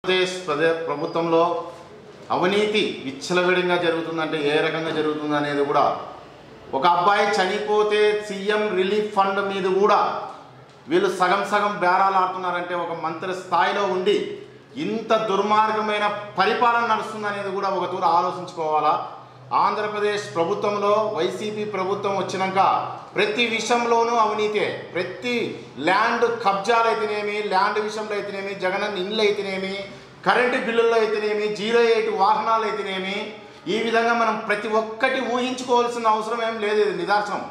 ఆంధ్రప్రదేశ్ ప్రదే ప్రభుత్వంలో అవినీతి విచ్చలవిడిగా జరుగుతుందంటే ఏ రకంగా జరుగుతుంది అనేది కూడా ఒక అబ్బాయి చనిపోతే సీఎం రిలీఫ్ ఫండ్ మీద కూడా వీళ్ళు సగం సగం బేరాలు ఆడుతున్నారంటే ఒక మంత్రి స్థాయిలో ఉండి ఇంత దుర్మార్గమైన పరిపాలన నడుస్తుంది అనేది కూడా ఒక తూరు ఆలోచించుకోవాలా ఆంధ్రప్రదేశ్ ప్రభుత్వంలో వైసీపీ ప్రభుత్వం వచ్చినాక ప్రతి విషయంలోనూ అవినీతే ప్రతి ల్యాండ్ కబ్జాలు అయితేనేమి ల్యాండ్ విషయంలో అయితేనేమి జగనన్న ఇండ్లు అయితేనేమి కరెంటు బిల్లుల్లో అయితేనేమి జీరో ఎయిట్ వాహనాలు అయితేనేమి ఈ విధంగా మనం ప్రతి ఒక్కటి ఊహించుకోవాల్సిన అవసరం ఏం లేదు ఇది నిదర్శనం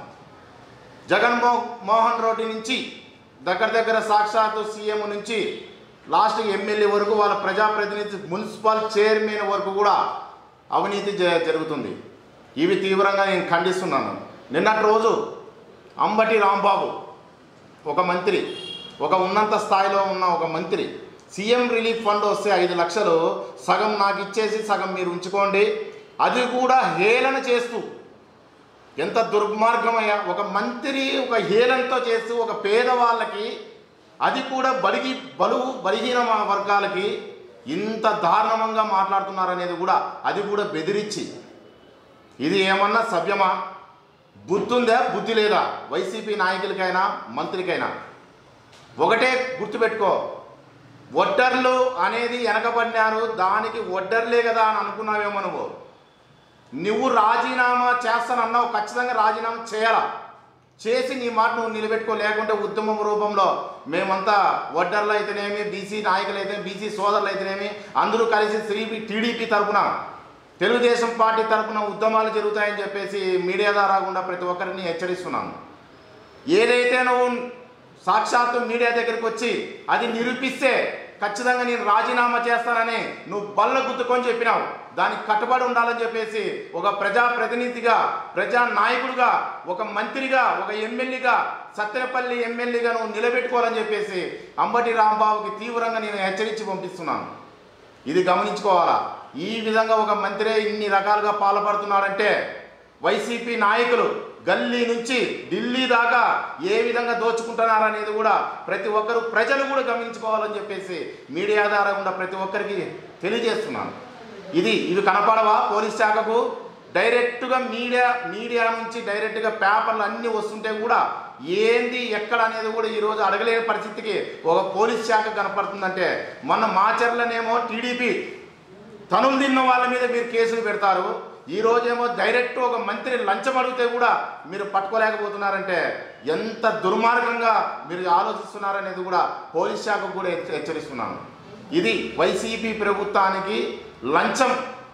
జగన్మో మోహన్ రెడ్డి నుంచి దగ్గర దగ్గర సాక్షాత్తు సీఎం నుంచి లాస్ట్ ఎమ్మెల్యే వరకు వాళ్ళ ప్రజాప్రతినిధి మున్సిపల్ చైర్మన్ వరకు కూడా అవినీతి జ- జరుగుతుంది ఇవి తీవ్రంగా నేను ఖండిస్తున్నాను నిన్నటి రోజు అంబటి రాంబాబు ఒక మంత్రి ఒక ఉన్నత స్థాయిలో ఉన్న ఒక మంత్రి సీఎం రిలీఫ్ ఫండ్ వస్తే ఐదు లక్షలు సగం నాకు ఇచ్చేసి సగం మీరు ఉంచుకోండి అది కూడా హేళన చేస్తూ ఎంత దుర్మార్గమయ్యా ఒక మంత్రి ఒక హేళనతో చేస్తూ ఒక పేదవాళ్ళకి అది కూడా బలిగి బలుగు బలహీన వర్గాలకి ఇంత దారుణంగా మాట్లాడుతున్నారనేది కూడా అది కూడా బెదిరించి ఇది ఏమన్నా సభ్యమా బుద్ధి ఉందా బుద్ధి లేదా వైసీపీ నాయకులకైనా మంత్రికైనా ఒకటే గుర్తుపెట్టుకో ఒడ్డర్లు అనేది వెనకబడినారు దానికి ఒడ్డర్లే కదా అని అనుకున్నావేమో నువ్వు నువ్వు రాజీనామా చేస్తానన్నావు ఖచ్చితంగా రాజీనామా చేయాలా చేసి నీ మాట నువ్వు నిలబెట్టుకో లేకుంటే ఉద్యమం రూపంలో మేమంతా వడ్డర్లు అయితేనేమి బీసీ నాయకులు అయితే బీసీ సోదరులు అయితేనేమి అందరూ కలిసి శ్రీ టీడీపీ తరపున తెలుగుదేశం పార్టీ తరపున ఉద్యమాలు జరుగుతాయని చెప్పేసి మీడియా ద్వారా గుండా ప్రతి ఒక్కరిని హెచ్చరిస్తున్నాను ఏదైతే నువ్వు సాక్షాత్తు మీడియా దగ్గరికి వచ్చి అది నిరూపిస్తే ఖచ్చితంగా నేను రాజీనామా చేస్తానని నువ్వు బల్ల గుద్దుకొని చెప్పినావు దానికి కట్టుబడి ఉండాలని చెప్పేసి ఒక ప్రజా ప్రతినిధిగా ప్రజా నాయకుడిగా ఒక మంత్రిగా ఒక ఎమ్మెల్యేగా సత్తెనపల్లి ఎమ్మెల్యేగా నువ్వు నిలబెట్టుకోవాలని చెప్పేసి అంబటి రాంబాబుకి తీవ్రంగా నేను హెచ్చరించి పంపిస్తున్నాను ఇది గమనించుకోవాలా ఈ విధంగా ఒక మంత్రే ఇన్ని రకాలుగా పాల్పడుతున్నాడంటే వైసీపీ నాయకులు గల్లీ నుంచి ఢిల్లీ దాకా ఏ విధంగా దోచుకుంటున్నారనేది కూడా ప్రతి ఒక్కరు ప్రజలు కూడా గమనించుకోవాలని చెప్పేసి మీడియా ద్వారా కూడా ప్రతి ఒక్కరికి తెలియజేస్తున్నాను ఇది ఇవి కనపడవా పోలీస్ శాఖకు డైరెక్ట్గా మీడియా మీడియా నుంచి డైరెక్ట్గా పేపర్లు అన్నీ వస్తుంటే కూడా ఏంది ఎక్కడ అనేది కూడా ఈరోజు అడగలేని పరిస్థితికి ఒక పోలీస్ శాఖ కనపడుతుందంటే మొన్న మాచర్లనేమో టీడీపీ తనులు తిన్న వాళ్ళ మీద మీరు కేసులు పెడతారు ఈ రోజేమో డైరెక్ట్ ఒక మంత్రి లంచం అడిగితే కూడా మీరు పట్టుకోలేకపోతున్నారంటే ఎంత దుర్మార్గంగా మీరు ఆలోచిస్తున్నారనేది కూడా పోలీస్ శాఖకు కూడా హెచ్చ- హెచ్చరిస్తున్నాను ఇది వైసీపీ ప్రభుత్వానికి లంచం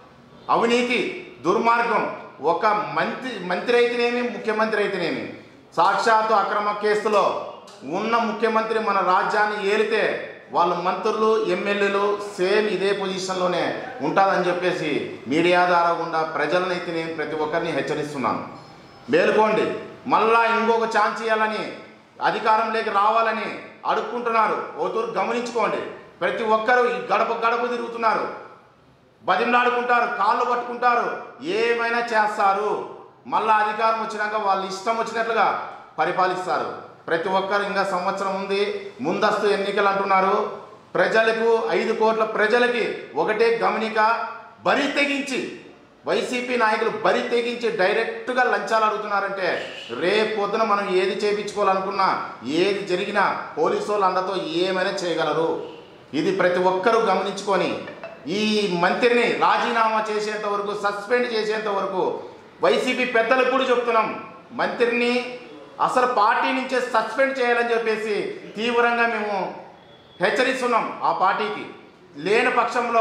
అవినీతి దుర్మార్గం ఒక మంత్రి మంత్రి అయితేనేమి ముఖ్యమంత్రి అయితేనేమి సాక్షాత్తు అక్రమ కేసులో ఉన్న ముఖ్యమంత్రి మన రాజ్యాన్ని ఏలితే వాళ్ళ మంత్రులు ఎమ్మెల్యేలు సేమ్ ఇదే పొజిషన్లోనే ఉంటుందని చెప్పేసి మీడియా ద్వారా గుండా ప్రజలనైతేనేమి ప్రతి ఒక్కరిని హెచ్చరిస్తున్నాను మేలుకోండి మళ్ళా ఇంకొక ఛాన్స్ ఇవ్వాలని అధికారంలోకి రావాలని అడుక్కుంటున్నారు ఓతూరు గమనించుకోండి ప్రతి ఒక్కరూ ఈ గడప గడప తిరుగుతున్నారు బతిమలాడుకుంటారు కాళ్ళు పట్టుకుంటారు ఏమైనా చేస్తారు మళ్ళా అధికారం వచ్చినాక వాళ్ళు ఇష్టం వచ్చినట్లుగా పరిపాలిస్తారు ప్రతి ఒక్కరు ఇంకా సంవత్సరం ఉంది ముందస్తు ఎన్నికలు అంటున్నారు ప్రజలకు ఐదు కోట్ల ప్రజలకి ఒకటే గమనిక బరి తెగించి వైసీపీ నాయకులు బరి తెగించి డైరెక్ట్గా లంచాలు అడుగుతున్నారంటే రేపు పొద్దున మనం ఏది చేయించుకోవాలనుకున్నా ఏది జరిగినా పోలీసు వాళ్ళు అండతో ఏమైనా చేయగలరు ఇది ప్రతి ఒక్కరూ గమనించుకొని ఈ మంత్రిని రాజీనామా చేసేంత వరకు సస్పెండ్ చేసేంత వరకు వైసీపీ పెద్దలకు కూడా చెప్తున్నాం మంత్రిని అసలు పార్టీ నుంచే సస్పెండ్ చేయాలని చెప్పేసి తీవ్రంగా మేము హెచ్చరిస్తున్నాం ఆ పార్టీకి లేని పక్షంలో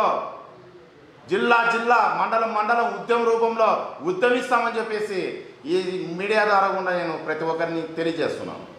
జిల్లా జిల్లా మండలం మండలం ఉద్యమ రూపంలో ఉద్యమిస్తామని చెప్పేసి ఈ మీడియా ద్వారా కూడా నేను ప్రతి ఒక్కరిని తెలియజేస్తున్నాను